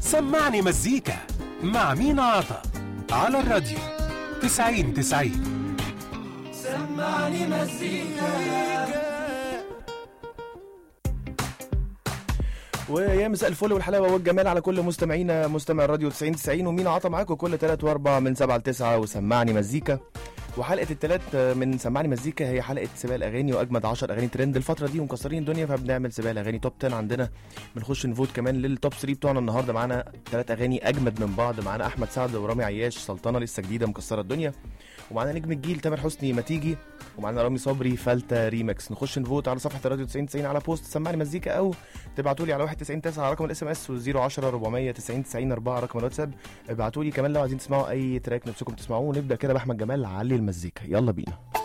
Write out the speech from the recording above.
سمعني مزيكا مع مينا عطا على الراديو 90 90 سمعني مزيكا ويا مساء الفل والحلاوه والجمال على كل مستمعينا مستمع الراديو 90 90 ومينا عطا معاكم كل 3 و4 من 7 ل 9 وسمعني مزيكا وحلقه الثلاث من سمعني مزيكا هي حلقه سباق الاغاني واجمد 10 اغاني ترند الفتره دي ومكسرين الدنيا فبنعمل سباق الاغاني توب 10 عندنا بنخش نفوت كمان للتوب 3 بتوعنا النهارده معانا ثلاث اغاني اجمد من بعض معانا احمد سعد ورامي عياش سلطنه لسه جديده مكسره الدنيا ومعانا نجم الجيل تامر حسني ما تيجي ومعانا رامي صبري فلتة ريمكس نخش نفوت على صفحه الراديو 90 90 على بوست سمعني مزيكا او تبعتوا لي على 19 على رقم الاس ام اس و010 490 90 4 رقم الواتساب ابعتوا لي كمان لو عايزين تسمعوا اي تراك نفسكم تسمعوه ونبدا كده باحمد جمال علي المزيكا يلا بينا